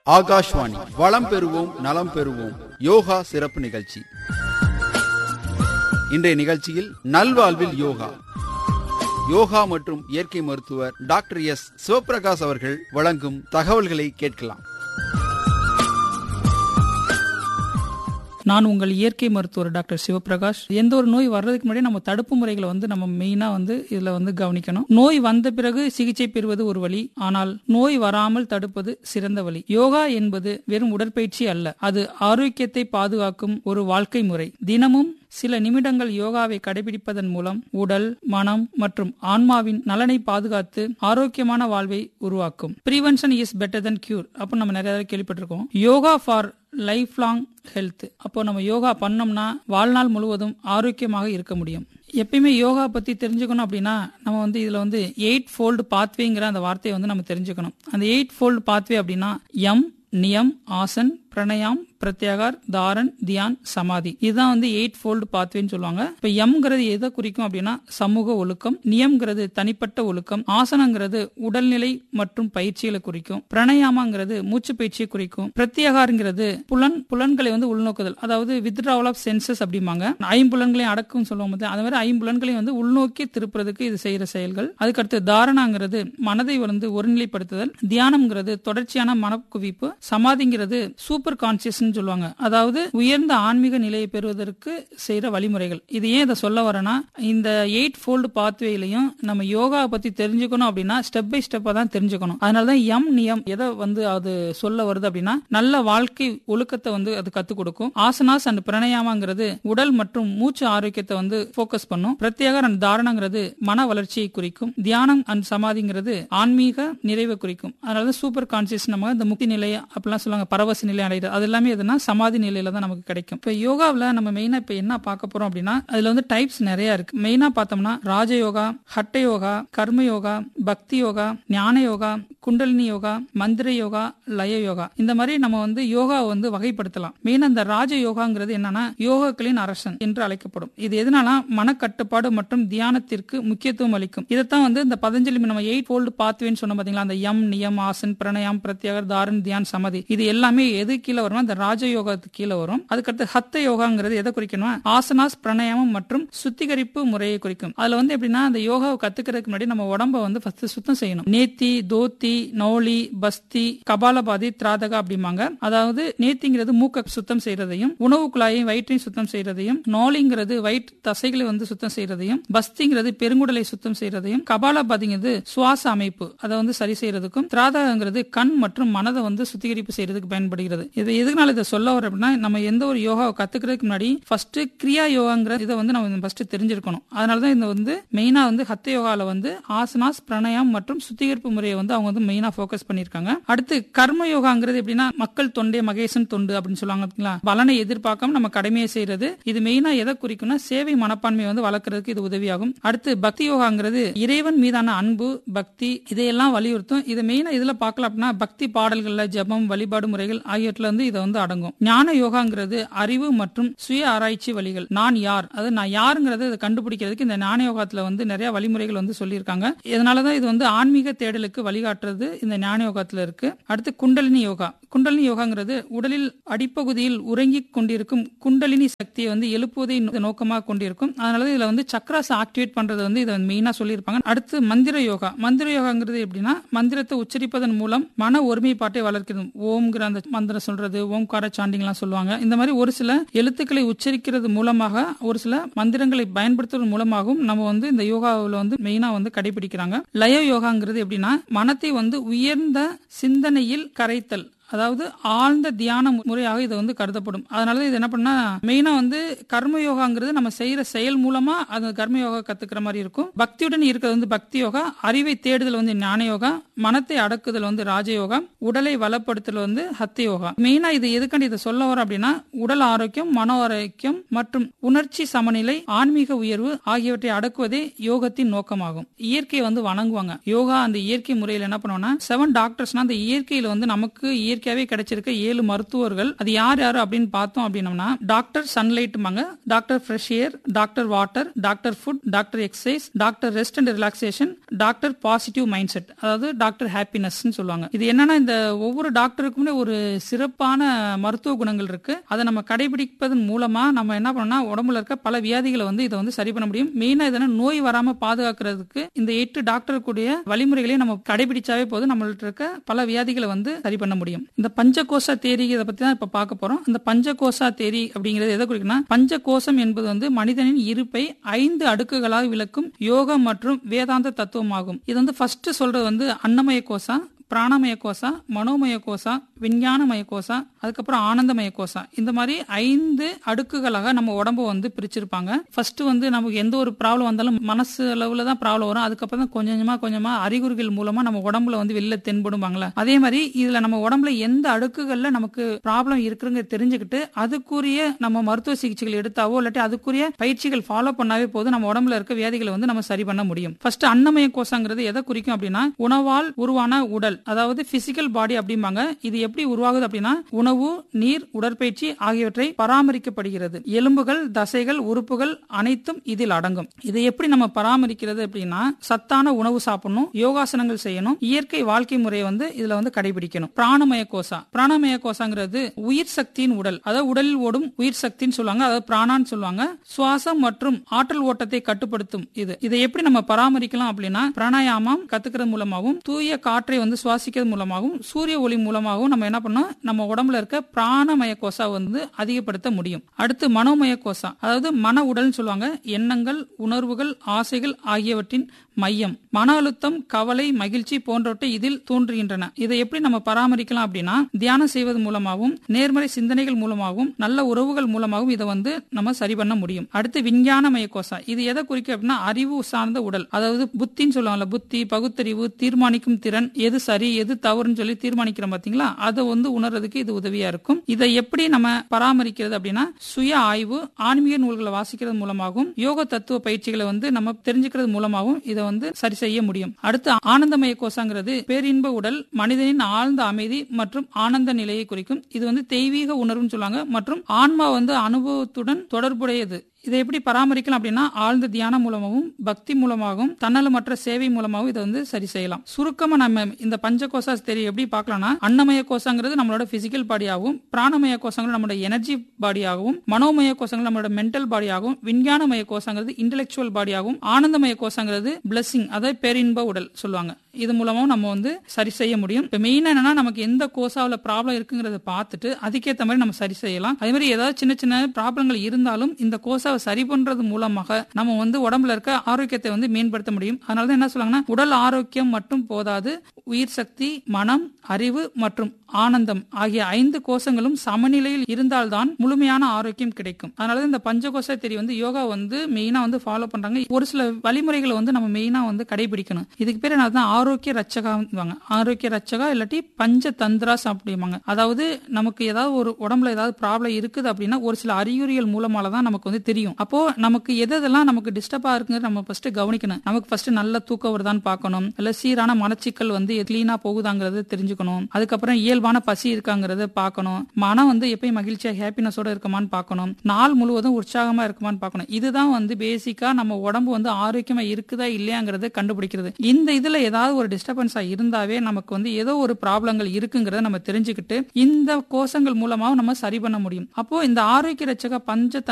ஆகாஷ்வாணி வளம் பெறுவோம் நலம் பெறுவோம் யோகா சிறப்பு நிகழ்ச்சி இன்றைய நிகழ்ச்சியில் நல்வாழ்வில் யோகா யோகா மற்றும் இயற்கை மருத்துவர் டாக்டர் எஸ் சிவபிரகாஷ் அவர்கள் வழங்கும் தகவல்களை கேட்கலாம் நான் உங்கள் இயற்கை மருத்துவர் டாக்டர் சிவபிரகாஷ் எந்த ஒரு நோய் வர்றதுக்கு முன்னாடி நம்ம தடுப்பு முறைகளை வந்து நம்ம மெயினா வந்து இதுல வந்து கவனிக்கணும் நோய் வந்த பிறகு சிகிச்சை பெறுவது ஒரு வழி ஆனால் நோய் வராமல் தடுப்பது சிறந்த வழி யோகா என்பது வெறும் உடற்பயிற்சி அல்ல அது ஆரோக்கியத்தை பாதுகாக்கும் ஒரு வாழ்க்கை முறை தினமும் சில நிமிடங்கள் யோகாவை கடைபிடிப்பதன் மூலம் உடல் மனம் மற்றும் ஆன்மாவின் நலனை பாதுகாத்து ஆரோக்கியமான வாழ்வை உருவாக்கும் prevention is better than cure அப்போ நம்ம நிறைய தடவை கேள்விப்பட்டிருக்கோம் yoga for life long health அப்போ நம்ம யோகா பண்ணோம்னா வாழ்நாள் முழுவதும் ஆரோக்கியமாக இருக்க முடியும் எப்பயுமே யோகா பத்தி தெரிஞ்சுக்கணும் அப்படின்னா நம்ம வந்து இதுல வந்து எயிட் ஃபோல்டு பாத்வேங்கிற அந்த வார்த்தையை வந்து நம்ம தெரிஞ்சுக்கணும் அந்த எயிட் ஃபோல்டு பாத்வே அப்படின்னா எம் நியம் ஆசன் பிரணயாம் பிரத்யாகார் தாரன் தியான் சமாதி இதுதான் வந்து எயிட் ஃபோல்டு பாத்வேன்னு சொல்லுவாங்க இப்ப எம்ங்கிறது எதை குறிக்கும் அப்படின்னா சமூக ஒழுக்கம் நியம்ங்கிறது தனிப்பட்ட ஒழுக்கம் ஆசனங்கிறது உடல்நிலை மற்றும் பயிற்சிகளை குறிக்கும் பிரணயாமாங்கிறது மூச்சு பயிற்சியை குறிக்கும் பிரத்யாகாரங்கிறது புலன் புலன்களை வந்து உள்நோக்குதல் அதாவது வித்ட்ராவல் ஆஃப் சென்சஸ் அப்படிம்பாங்க ஐம்புலன்களையும் அடக்கும் சொல்லுவோம் போது அந்த மாதிரி ஐம்புலன்களையும் வந்து உள்நோக்கி திருப்புறதுக்கு இது செய்யற செயல்கள் அதுக்கடுத்து தாரணாங்கிறது மனதை வந்து ஒருநிலைப்படுத்துதல் தியானம்ங்கிறது தொடர்ச்சியான மனக்குவிப்பு சமாதிங்கிறது சூப்பர் கான்சியஸ் சொல்லுவாங்க அதாவது உயர்ந்த ஆன்மீக நிலையை பெறுவதற்கு செய்யற வழிமுறைகள் இது ஏன் இதை சொல்ல வரேன்னா இந்த எயிட் ஃபோல்டு பாத்வேலையும் நம்ம யோகா பத்தி தெரிஞ்சுக்கணும் அப்படின்னா ஸ்டெப் பை ஸ்டெப்பா தான் தெரிஞ்சுக்கணும் அதனாலதான் எம் நியம் எதை வந்து அது சொல்ல வருது அப்படின்னா நல்ல வாழ்க்கை ஒழுக்கத்தை வந்து அது கத்துக் கொடுக்கும் ஆசனாஸ் அண்ட் பிரணயாமாங்கிறது உடல் மற்றும் மூச்சு ஆரோக்கியத்தை வந்து போக்கஸ் பண்ணும் பிரத்யேக அண்ட் தாரணங்கிறது மன வளர்ச்சியை குறிக்கும் தியானம் அண்ட் சமாதிங்கிறது ஆன்மீக நிறைவை குறிக்கும் அதனால சூப்பர் கான்சியஸ் நம்ம இந்த முக்தி நிலை அப்படிலாம் சொல்லுவாங்க பரவச நிலை அடைகிறது அது எல்லாமே எதுனா சமாதி நிலையில தான் நமக்கு கிடைக்கும் இப்ப யோகாவில் நம்ம மெயினா இப்ப என்ன பார்க்க போறோம் அப்படின்னா அதுல வந்து டைப்ஸ் நிறைய இருக்கு மெயினா பார்த்தோம்னா ராஜயோகா ஹட்ட யோகா கர்ம யோகா பக்தி யோகா ஞான யோகா குண்டலினி யோகா மந்திர யோகா லய யோகா இந்த மாதிரி நம்ம வந்து யோகா வந்து வகைப்படுத்தலாம் மெயினா இந்த ராஜ யோகாங்கிறது என்னன்னா யோகாக்களின் அரசன் என்று அழைக்கப்படும் இது எதனால மனக்கட்டுப்பாடு மற்றும் தியானத்திற்கு முக்கியத்துவம் அளிக்கும் இதைத்தான் வந்து இந்த பதஞ்சலி நம்ம எயிட் ஃபோல்டு பாத்வேன்னு சொன்ன பாத்தீங்களா அந்த யம் நியம் ஆசன் பிரணயம் பிரத்யாகர் தாரன் தியான் சமதி இது எல்லாமே எது கீழே வரும் அந்த ராஜ யோகத்துக்கு கீழே வரும் அதுக்கடுத்து ஹத்த யோகாங்கிறது எதை குறிக்கணும் ஆசனாஸ் பிரணயமம் மற்றும் சுத்திகரிப்பு முறையை குறிக்கும் அதுல வந்து எப்படின்னா அந்த யோகாவை கத்துக்கிறதுக்கு முன்னாடி நம்ம உடம்ப வந்து ஃபர்ஸ்ட் சுத்தம் செய்யணும் நேத்தி தோத்தி நௌலி பஸ்தி கபாலபாதி திராதகா அப்படிம்பாங்க அதாவது நேத்திங்கிறது மூக்க சுத்தம் செய்யறதையும் உணவு குழாயையும் வயிற்றையும் சுத்தம் செய்யறதையும் நோலிங்கிறது வயிற்று தசைகளை வந்து சுத்தம் செய்யறதையும் பஸ்திங்கிறது பெருங்குடலை சுத்தம் செய்யறதையும் கபாலபாதிங்கிறது சுவாச அமைப்பு அதை வந்து சரி செய்யறதுக்கும் திராதகங்கிறது கண் மற்றும் மனதை வந்து சுத்திகரிப்பு செய்யறதுக்கு பயன்படுகிறது இது எதுனால இதை சொல்ல வர அப்படின்னா நம்ம எந்த ஒரு யோகாவை கத்துக்கிறதுக்கு முன்னாடி ஃபர்ஸ்ட் கிரியா யோகாங்கிற இதை வந்து நம்ம ஃபர்ஸ்ட் தெரிஞ்சிருக்கணும் அதனாலதான் இந்த வந்து மெயினா வந்து ஹத்த யோகால வந்து ஆசனாஸ் பிரணயம் மற்றும் சுத்திகரிப்பு முறையை வந்து அவங்க வந்து மெயினா ஃபோக்கஸ் பண்ணிருக்காங்க அடுத்து கர்ம யோகாங்கிறது எப்படின்னா மக்கள் தொண்டே மகேசன் தொண்டு அப்படின்னு சொல்லுவாங்க பாத்தீங்களா பலனை எதிர்பார்க்காம நம்ம கடமையை செய்யறது இது மெயினா எதை குறிக்கும்னா சேவை மனப்பான்மையை வந்து வளர்க்கறதுக்கு இது உதவியாகும் அடுத்து பக்தி யோகாங்கிறது இறைவன் மீதான அன்பு பக்தி இதையெல்லாம் வலியுறுத்தும் இது மெயினா இதுல பார்க்கலாம் அப்படின்னா பக்தி பாடல்கள்ல ஜபம் வழிபாடு முறைகள் ஆகியவற்றில் வந்து இது வந்து அடங்கும் ஞான யோகாங்கிறது அறிவு மற்றும் சுய ஆராய்ச்சி வழிகள் நான் யார் அது நான் யாருங்கிறத இதை கண்டுபிடிக்கிறதுக்கு இந்த ஞான யோகத்துல வந்து நிறைய வழிமுறைகள் வந்து சொல்லியிருக்காங்க இதனாலதான் இது வந்து ஆன்மீக தேடலுக்கு வழிகாட்டுறது இந்த ஞான யோகத்துல இருக்கு அடுத்து குண்டலினி யோகா குண்டலினி யோகாங்கிறது உடலில் அடிப்பகுதியில் உறங்கிக் கொண்டிருக்கும் குண்டலினி சக்தியை வந்து எழுப்புவதை நோக்கமாக கொண்டிருக்கும் அதனால இதுல வந்து சக்ராஸ் ஆக்டிவேட் பண்றது வந்து இதை மெயினா சொல்லியிருப்பாங்க அடுத்து மந்திர யோகா மந்திர யோகாங்கிறது எப்படின்னா மந்திரத்தை உச்சரிப்பதன் மூலம் மன ஒருமைப்பாட்டை வளர்க்கிறது ஓம்ங்கிற அந்த மந்திரம் சொல்றது ஓம்கார சாண்டிங்லாம் சொல்லுவாங்க இந்த மாதிரி ஒரு சில எழுத்துக்களை உச்சரிக்கிறது மூலமாக ஒரு சில மந்திரங்களை பயன்படுத்துவதன் மூலமாகவும் நம்ம வந்து இந்த யோகாவில் வந்து மெயினா வந்து கடைபிடிக்கிறாங்க லய யோகாங்கிறது எப்படின்னா மனத்தை வந்து உயர்ந்த சிந்தனையில் கரைத்தல் அதாவது ஆழ்ந்த தியான முறையாக இது வந்து கருதப்படும் அதனால இது என்ன பண்ணா மெயினா வந்து கர்ம யோகாங்கிறது நம்ம செய்யற செயல் மூலமா அது கர்ம யோகா கத்துக்கிற மாதிரி இருக்கும் பக்தியுடன் இருக்கிறது வந்து பக்தி யோகா அறிவை தேடுதல் வந்து ஞான யோகா மனத்தை அடக்குதல் வந்து ராஜயோகா உடலை வளப்படுத்தல் வந்து ஹத்த யோகா மெயினா இது எதுக்காண்டி இதை சொல்ல வரோம் அப்படின்னா உடல் ஆரோக்கியம் மன ஆரோக்கியம் மற்றும் உணர்ச்சி சமநிலை ஆன்மீக உயர்வு ஆகியவற்றை அடக்குவதே யோகத்தின் நோக்கமாகும் இயற்கையை வந்து வணங்குவாங்க யோகா அந்த இயற்கை முறையில் என்ன பண்ணுவோம்னா செவன் டாக்டர்ஸ்னா அந்த இயற்கையில வந்து நமக்கு இயற்கை இயற்கையாவே கிடைச்சிருக்க ஏழு மருத்துவர்கள் அது யார் யாரு அப்படின்னு பார்த்தோம் அப்படின்னம்னா டாக்டர் சன்லைட்மாங்க doctor fresh air doctor water doctor food doctor exercise doctor rest and relaxation doctor positive mind set அதாவது டாக்டர் ஹாப்பினஸ் சொல்லுவாங்க இது என்னன்னா இந்த ஒவ்வொரு டாக்டருக்குமே ஒரு சிறப்பான மருத்துவ குணங்கள் இருக்கு அதை நம்ம கடைபிடிப்பதன் மூலமா நம்ம என்ன பண்ணோம்னா உடம்புல இருக்க பல வியாதிகளை வந்து இதை வந்து சரி பண்ண முடியும் மெயினா இதனா நோய் வராம பாதுகாக்கிறதுக்கு இந்த எட்டு டாக்டர் கூடிய வழிமுறைகளையும் நம்ம கடைபிடிச்சாவே போதும் நம்மள்ட்ட இருக்க பல வியாதிகளை வந்து சரி பண்ண முடியும் இந்த பஞ்சகோசா தேரி இதை பத்தி தான் இப்ப பார்க்க போறோம் இந்த பஞ்சகோசா தேரி அப்படிங்கிறது எதை குறிக்குன்னா பஞ்சகோசம் என்பது வந்து மனிதனின் இருப்பை ஐந்து அடுக்குகளாக விளக்கும் யோக மற்றும் வேதாந்த தத்துவமாகும் இது வந்து ஃபர்ஸ்ட் சொல்றது வந்து அன்னமய கோசா பிராணமய கோசா மனோமய கோசா விஞ்ஞானமய கோசா அதுக்கப்புறம் ஆனந்தமய கோசா இந்த மாதிரி ஐந்து அடுக்குகளாக நம்ம உடம்ப வந்து பிரிச்சிருப்பாங்க ஃபர்ஸ்ட் வந்து நமக்கு எந்த ஒரு ப்ராப்ளம் வந்தாலும் மனசு அளவுல தான் ப்ராப்ளம் வரும் அதுக்கப்புறம் தான் கொஞ்சம் கொஞ்சமா கொஞ்சமா அறிகுறிகள் மூலமா நம்ம உடம்புல வந்து வெளில தென்படுவாங்களே அதே மாதிரி இதுல நம்ம உடம்புல எந்த அடுக்குகள்ல நமக்கு ப்ராப்ளம் இருக்குங்க தெரிஞ்சுக்கிட்டு அதுக்குரிய நம்ம மருத்துவ சிகிச்சைகள் எடுத்தாவோ இல்லாட்டி அதுக்குரிய பயிற்சிகள் ஃபாலோ பண்ணாவே போதும் நம்ம உடம்புல இருக்க வியாதிகளை வந்து நம்ம சரி பண்ண முடியும் ஃபர்ஸ்ட் அன்னமய கோசாங்கிறது எதை குறிக்கும் அப்படின்னா உணவால் உருவான உடல் அதாவது பிசிக்கல் பாடி அப்படிம்பாங்க இது எப்படி உருவாகுது அப்படின்னா உணவு நீர் உடற்பயிற்சி ஆகியவற்றை பராமரிக்கப்படுகிறது எலும்புகள் தசைகள் உறுப்புகள் அனைத்தும் இதில் அடங்கும் இதை எப்படி நம்ம பராமரிக்கிறது அப்படின்னா சத்தான உணவு சாப்பிடணும் யோகாசனங்கள் செய்யணும் இயற்கை வாழ்க்கை முறையை வந்து இதுல வந்து கடைபிடிக்கணும் பிராணமய கோசா பிராணமய கோசாங்கிறது உயிர் சக்தியின் உடல் அதாவது உடலில் ஓடும் உயிர் சக்தின்னு சொல்லுவாங்க அதாவது பிராணான்னு சொல்லுவாங்க சுவாசம் மற்றும் ஆற்றல் ஓட்டத்தை கட்டுப்படுத்தும் இது இதை எப்படி நம்ம பராமரிக்கலாம் அப்படின்னா பிராணாயாமம் கத்துக்கிறது மூலமாகவும் தூய காற்றை வந்து சுவாசிக்கிறது மூலமாகவும் சூரிய ஒளி மூலமாகவும் நம்ம என்ன பண்ணோம் நம்ம உடம்புல இருக்க பிராணமய கோசா வந்து அதிகப்படுத்த முடியும் அடுத்து மனோமய கோசா அதாவது மன உடல்னு சொல்லுவாங்க எண்ணங்கள் உணர்வுகள் ஆசைகள் ஆகியவற்றின் மையம் மன அழுத்தம் கவலை மகிழ்ச்சி போன்றவற்றை இதில் தோன்றுகின்றன இதை எப்படி நம்ம பராமரிக்கலாம் அப்படின்னா தியானம் செய்வது மூலமாகவும் நேர்மறை சிந்தனைகள் மூலமாகவும் நல்ல உறவுகள் மூலமாகவும் இதை வந்து நம்ம சரி பண்ண முடியும் அடுத்து விஞ்ஞானமய கோசா இது எதை குறிக்கும் அப்படின்னா அறிவு சார்ந்த உடல் அதாவது புத்தின்னு சொல்லுவாங்கல்ல புத்தி பகுத்தறிவு தீர்மானிக்கும் திறன் எது சரி எது தவறுன்னு சொல்லி தீர்மானிக்கிறோம் பாத்தீங்களா அதை வந்து உணர்றதுக்கு இது உதவியா இருக்கும் இதை எப்படி நம்ம பராமரிக்கிறது அப்படின்னா சுய ஆய்வு ஆன்மீக நூல்களை வாசிக்கிறது மூலமாகவும் யோக தத்துவ பயிற்சிகளை வந்து நம்ம தெரிஞ்சுக்கிறது மூலமாகவும் இதை வந்து சரி செய்ய முடியும் அடுத்து ஆனந்தமய கோஷங்கிறது பேரின்ப உடல் மனிதனின் ஆழ்ந்த அமைதி மற்றும் ஆனந்த நிலையை குறிக்கும் இது வந்து தெய்வீக உணர்வுன்னு சொல்லுவாங்க மற்றும் ஆன்மா வந்து அனுபவத்துடன் தொடர்புடையது இதை எப்படி பராமரிக்கலாம் அப்படின்னா ஆழ்ந்த தியானம் மூலமாகவும் பக்தி மூலமாகவும் தன்னலமற்ற சேவை மூலமாகவும் இதை வந்து சரி செய்யலாம் சுருக்கமா நம்ம இந்த பஞ்சகோசா தெரிய எப்படி பார்க்கலாம்னா அன்னமய கோஷங்கிறது நம்மளோட பிசிக்கல் பாடியாகவும் பிராணமய கோஷங்கள் நம்மளோட எனர்ஜி பாடியாகவும் மனோமய கோஷங்கள் நம்மளோட மென்டல் பாடியாகவும் விஞ்ஞானமய கோஷங்கிறது இன்டெலெக்சுவல் பாடியாகவும் ஆனந்தமய கோஷங்கிறது பிளஸிங் அதாவது பேரின்ப உடல் சொல்லுவாங்க இது மூலமாவும் நம்ம வந்து சரி செய்ய முடியும் இப்ப மெயினா என்னன்னா நமக்கு எந்த கோசாவில ப்ராப்ளம் இருக்குங்கிறத பார்த்துட்டு அதுக்கேற்ற மாதிரி நம்ம சரி செய்யலாம் அதே மாதிரி ஏதாவது சின்ன சின்ன ப்ராப்ளங்கள் இருந்தாலும் இந்த கோசாவை சரி பண்றது மூலமாக நம்ம வந்து உடம்புல இருக்க ஆரோக்கியத்தை வந்து மேம்படுத்த முடியும் அதனாலதான் என்ன சொல்லுவாங்கன்னா உடல் ஆரோக்கியம் மட்டும் போதாது உயிர் சக்தி மனம் அறிவு மற்றும் ஆனந்தம் ஆகிய ஐந்து கோஷங்களும் சமநிலையில் இருந்தால்தான் முழுமையான ஆரோக்கியம் கிடைக்கும் அதனால இந்த பஞ்சகோஷ தெரி வந்து யோகா வந்து மெயினா வந்து ஃபாலோ பண்றாங்க ஒரு சில வழிமுறைகளை வந்து நம்ம மெயினா வந்து கடைபிடிக்கணும் இதுக்கு பேர் என்ன ஆரோக்கிய ரச்சகா ஆரோக்கிய ரச்சகா இல்லாட்டி பஞ்ச தந்திராஸ் அப்படிம்பாங்க அதாவது நமக்கு ஏதாவது ஒரு உடம்புல ஏதாவது ப்ராப்ளம் இருக்குது அப்படின்னா ஒரு சில அறிகுறிகள் மூலமால தான் நமக்கு வந்து தெரியும் அப்போ நமக்கு எதெல்லாம் நமக்கு டிஸ்டர்பா இருக்குங்கிறது நம்ம ஃபர்ஸ்ட் கவனிக்கணும் நமக்கு ஃபர்ஸ்ட் நல்ல தூக்கம் வருதான்னு பார்க்கணும் இல்ல சீரான மலச்சிக்கல் வந்து கிளீனா போகுதாங்கிறது தெரிஞ்சுக்கணும் அதுக்கப்புறம் இயல்பான பசி இருக்காங்கிறத பார்க்கணும் மனம் வந்து எப்பயும் மகிழ்ச்சியா ஹாப்பினஸோட இருக்குமான்னு பார்க்கணும் நாள் முழுவதும் உற்சாகமா இருக்குமான்னு பார்க்கணும் இதுதான் வந்து பேசிக்கா நம்ம உடம்பு வந்து ஆரோக்கியமா இருக்குதா இல்லையாங்கிறத கண்டுபிடிக்கிறது இந்த இதுல ஏதாவது ஒரு டிஸ்டர்பன்ஸா இருந்தாவே நமக்கு வந்து ஏதோ ஒரு ப்ராப்ளங்கள் இருக்குங்கிறத நம்ம தெரிஞ்சுக்கிட்டு இந்த கோஷங்கள் மூலமாவும் நம்ம சரி பண்ண முடியும் அப்போ இந்த ஆரோக்கிய ரச்சக பஞ்ச